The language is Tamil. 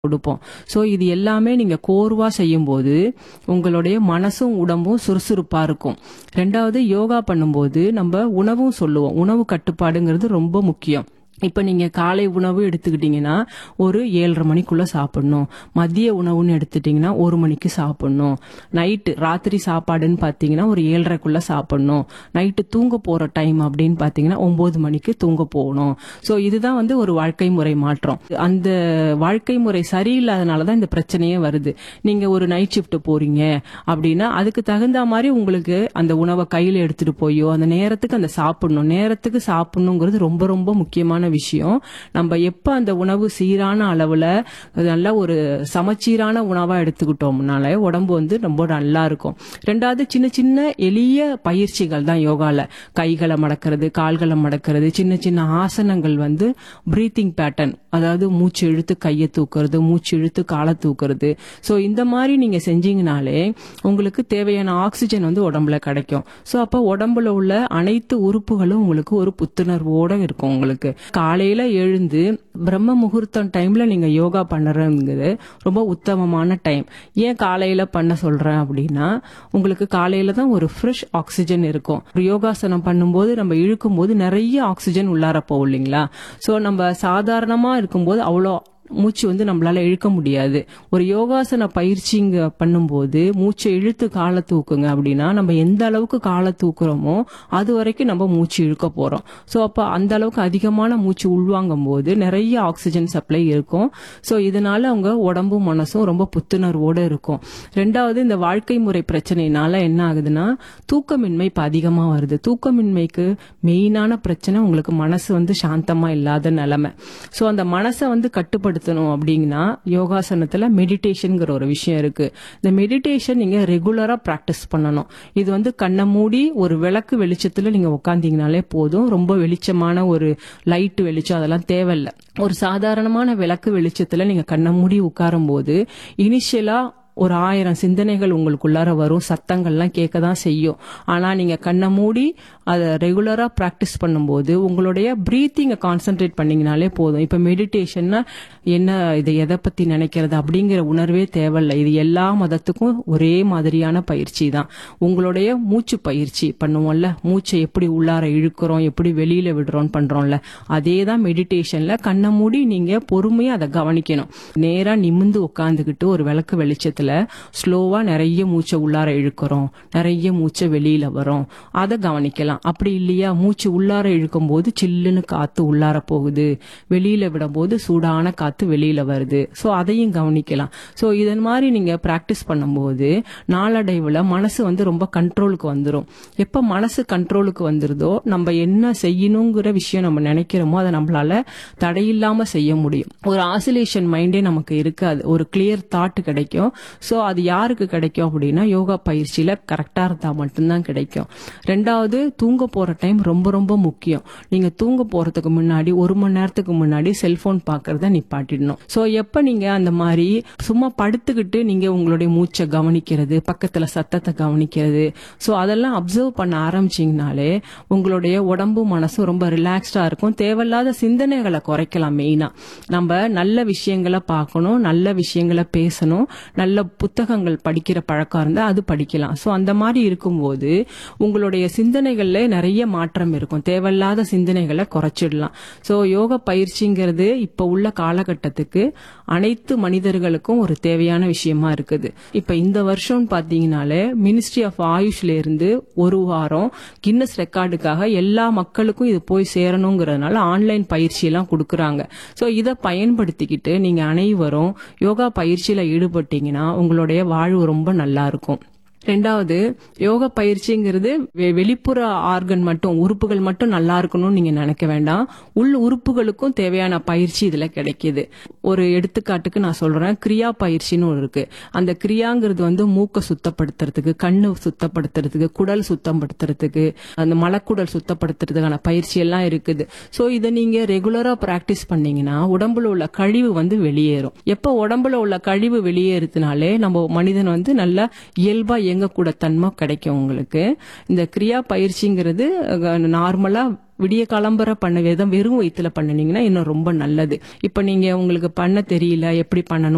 கொடுப்போம் ஸோ இது எல்லாமே நீங்க கோர்வா செய்யும்போது உங்களுடைய மனசும் உடம்பும் சுறுசுறுப்பா இருக்கும் ரெண்டாவது யோகா பண்ணும்போது நம்ம உணவும் சொல்லுவோம் உணவு கட்டுப்பாடுங்கிறது ரொம்ப முக்கியம் இப்ப நீங்க காலை உணவு எடுத்துக்கிட்டீங்கன்னா ஒரு ஏழரை மணிக்குள்ள சாப்பிடணும் மதிய உணவுன்னு எடுத்துட்டீங்கன்னா ஒரு மணிக்கு சாப்பிடணும் நைட்டு ராத்திரி சாப்பாடுன்னு பாத்தீங்கன்னா ஒரு ஏழரைக்குள்ள சாப்பிடணும் நைட்டு தூங்க போற டைம் அப்படின்னு பாத்தீங்கன்னா ஒன்பது மணிக்கு தூங்க போகணும் சோ இதுதான் வந்து ஒரு வாழ்க்கை முறை மாற்றம் அந்த வாழ்க்கை முறை சரியில்லாதனாலதான் இந்த பிரச்சனையே வருது நீங்க ஒரு நைட் ஷிஃப்ட் போறீங்க அப்படின்னா அதுக்கு தகுந்த மாதிரி உங்களுக்கு அந்த உணவை கையில எடுத்துட்டு போயோ அந்த நேரத்துக்கு அந்த சாப்பிடணும் நேரத்துக்கு சாப்பிடணுங்கிறது ரொம்ப ரொம்ப முக்கியமான விஷயம் நம்ம எப்ப அந்த உணவு சீரான அளவுல நல்ல ஒரு சமச்சீரான உணவா எடுத்துக்கிட்டோம்னாலே உடம்பு வந்து ரொம்ப நல்லா இருக்கும் ரெண்டாவது சின்ன சின்ன எளிய பயிற்சிகள் தான் யோகால கைகளை மடக்கிறது கால்களை மடக்கிறது சின்ன சின்ன ஆசனங்கள் வந்து பிரீத்திங் பேட்டர்ன் அதாவது மூச்சு இழுத்து கையை தூக்குறது மூச்சு இழுத்து காலை தூக்குறது சோ இந்த மாதிரி நீங்க செஞ்சீங்கனாலே உங்களுக்கு தேவையான ஆக்சிஜன் வந்து உடம்புல கிடைக்கும் சோ அப்ப உடம்புல உள்ள அனைத்து உறுப்புகளும் உங்களுக்கு ஒரு புத்துணர்வோட இருக்கும் உங்களுக்கு காலையில எழுந்து பிரம்ம முகூர்த்தம் டைம்ல நீங்க யோகா பண்ணுறதுங்கிறது ரொம்ப உத்தமமான டைம் ஏன் காலையில பண்ண சொல்றேன் அப்படின்னா உங்களுக்கு காலையில தான் ஒரு ஃப்ரெஷ் ஆக்சிஜன் இருக்கும் ஒரு யோகாசனம் பண்ணும்போது நம்ம இழுக்கும் போது நிறைய ஆக்சிஜன் உள்ளார போகும் இல்லைங்களா சோ நம்ம சாதாரணமா இருக்கும்போது அவ்வளோ மூச்சு வந்து நம்மளால இழுக்க முடியாது ஒரு யோகாசன பயிற்சிங்க பண்ணும்போது மூச்சை இழுத்து காலை தூக்குங்க அப்படின்னா நம்ம எந்த அளவுக்கு காலை தூக்குறோமோ அது வரைக்கும் நம்ம மூச்சு இழுக்க போறோம் சோ அப்ப அந்த அளவுக்கு அதிகமான மூச்சு உள்வாங்கும் போது நிறைய ஆக்சிஜன் சப்ளை இருக்கும் சோ இதனால அவங்க உடம்பும் மனசும் ரொம்ப புத்துணர்வோட இருக்கும் ரெண்டாவது இந்த வாழ்க்கை முறை பிரச்சனைனால என்ன ஆகுதுன்னா தூக்கமின்மை இப்ப அதிகமா வருது தூக்கமின்மைக்கு மெயினான பிரச்சனை உங்களுக்கு மனசு வந்து சாந்தமா இல்லாத நிலைமை சோ அந்த மனசை வந்து கட்டுப்படுத்தணும் அப்படின்னா யோகாசனத்துல மெடிடேஷன்ங்கிற ஒரு விஷயம் இருக்கு இந்த மெடிடேஷன் நீங்க ரெகுலரா பிராக்டிஸ் பண்ணணும் இது வந்து கண்ணை மூடி ஒரு விளக்கு வெளிச்சத்துல நீங்க உட்காந்தீங்கனாலே போதும் ரொம்ப வெளிச்சமான ஒரு லைட் வெளிச்சம் அதெல்லாம் தேவையில்ல ஒரு சாதாரணமான விளக்கு வெளிச்சத்துல நீங்க கண்ணை மூடி உட்காரும் போது இனிஷியலா ஒரு ஆயிரம் சிந்தனைகள் உங்களுக்குள்ளார வரும் சத்தங்கள்லாம் கேட்க தான் செய்யும் ஆனா நீங்க கண்ணை மூடி அதை ரெகுலரா பிராக்டிஸ் பண்ணும்போது உங்களுடைய பிரீத்திங்கை கான்சென்ட்ரேட் பண்ணீங்கனாலே போதும் இப்ப மெடிடேஷன்னா என்ன இதை எதை பத்தி நினைக்கிறது அப்படிங்கிற உணர்வே தேவையில்லை இது எல்லா மதத்துக்கும் ஒரே மாதிரியான பயிற்சி தான் உங்களுடைய மூச்சு பயிற்சி பண்ணுவோம்ல மூச்சை எப்படி உள்ளார இழுக்கிறோம் எப்படி வெளியில விடுறோம் பண்றோம்ல அதே தான் மெடிடேஷன்ல கண்ணை மூடி நீங்க பொறுமையா அதை கவனிக்கணும் நேரா நிமிந்து உட்காந்துக்கிட்டு ஒரு விளக்கு வெளிச்சத்துல ஸ்லோவா நிறைய மூச்சை உள்ளார இழுக்கிறோம் நிறைய மூச்சை வெளியில வரும் அதை கவனிக்கலாம் அப்படி இல்லையா மூச்சு உள்ளார இழுக்கும் போது சில்லுன்னு காத்து உள்ளார போகுது வெளியில விடும் போது சூடான காத்து வெளியில வருது சோ அதையும் கவனிக்கலாம் சோ இதன் மாதிரி நீங்க பிராக்டிஸ் பண்ணும்போது நாளடைவுல மனசு வந்து ரொம்ப கண்ட்ரோலுக்கு வந்துடும் எப்ப மனசு கண்ட்ரோலுக்கு வந்துருதோ நம்ம என்ன செய்யணுங்கிற விஷயம் நம்ம நினைக்கிறோமோ அதை நம்மளால தடையில்லாம செய்ய முடியும் ஒரு ஆசிலேஷன் மைண்டே நமக்கு இருக்காது ஒரு கிளியர் தாட் கிடைக்கும் சோ அது யாருக்கு கிடைக்கும் அப்படின்னா யோகா பயிற்சியில கரெக்டா இருந்தா மட்டும்தான் கிடைக்கும் ரெண்டாவது தூங்க போற டைம் ரொம்ப ரொம்ப முக்கியம் நீங்க தூங்க போறதுக்கு முன்னாடி ஒரு மணி நேரத்துக்கு முன்னாடி செல்போன் பாக்குறத நிப்பாட்டிடணும் சோ எப்ப நீங்க அந்த மாதிரி சும்மா படுத்துக்கிட்டு நீங்க உங்களுடைய மூச்சை கவனிக்கிறது பக்கத்துல சத்தத்தை கவனிக்கிறது சோ அதெல்லாம் அப்சர்வ் பண்ண ஆரம்பிச்சீங்கனாலே உங்களுடைய உடம்பு மனசும் ரொம்ப ரிலாக்ஸ்டா இருக்கும் தேவையில்லாத சிந்தனைகளை குறைக்கலாம் மெயினா நம்ம நல்ல விஷயங்களை பார்க்கணும் நல்ல விஷயங்களை பேசணும் நல்ல புத்தகங்கள் படிக்கிற பழக்கம் இருந்தா அது படிக்கலாம் சோ அந்த மாதிரி இருக்கும்போது உங்களுடைய சிந்தனைகள்ல நிறைய மாற்றம் இருக்கும் தேவையில்லாத சிந்தனைகளை குறைச்சிடலாம் சோ யோக பயிற்சிங்கிறது இப்ப உள்ள காலகட்டத்துக்கு அனைத்து மனிதர்களுக்கும் ஒரு தேவையான விஷயமா இருக்குது இப்ப இந்த வருஷம் பாத்தீங்கன்னாலே மினிஸ்ட்ரி ஆஃப் ஆயுஷ்ல இருந்து ஒரு வாரம் கின்னஸ் ரெக்கார்டுக்காக எல்லா மக்களுக்கும் இது போய் சேரணுங்கிறதுனால ஆன்லைன் பயிற்சி எல்லாம் கொடுக்கறாங்க சோ இதை பயன்படுத்திக்கிட்டு நீங்க அனைவரும் யோகா பயிற்சியில ஈடுபட்டீங்கன்னா உங்களுடைய வாழ்வு ரொம்ப நல்லா இருக்கும் ரெண்டாவது யோக பயிற்சிங்கிறது வெ- வெளிப்புற ஆர்கன் மட்டும் உறுப்புகள் மட்டும் நல்லா இருக்கணும்னு நீங்க நினைக்க வேண்டாம் உள் உறுப்புகளுக்கும் தேவையான பயிற்சி இதுல கிடைக்குது ஒரு எடுத்துக்காட்டுக்கு நான் சொல்றேன் கிரியா பயிற்சின்னு ஒரு இருக்கு அந்த கிரியாங்கிறது வந்து மூக்க சுத்தப்படுத்துறதுக்கு கண்ணு சுத்தப்படுத்துறதுக்கு குடல் சுத்தப்படுத்துறதுக்கு அந்த மலக்குடல் சுத்தப்படுத்துறதுக்கான பயிற்சி எல்லாம் இருக்குது சோ இதை நீங்க ரெகுலரா பிராக்டிஸ் பண்ணீங்கன்னா உடம்புல உள்ள கழிவு வந்து வெளியேறும் எப்ப உடம்புல உள்ள கழிவு வெளியேறுதுனாலே நம்ம மனிதன் வந்து நல்ல இயல்பா இயங்கக்கூட தன்மை கிடைக்கும் உங்களுக்கு இந்த கிரியா பயிற்சிங்கிறது நார்மலா விடிய காலம்பர பண்ண விதம் வெறும் வயிற்றுல பண்ணினீங்கன்னா இன்னும் ரொம்ப நல்லது இப்ப நீங்க உங்களுக்கு பண்ண தெரியல எப்படி பண்ணணும்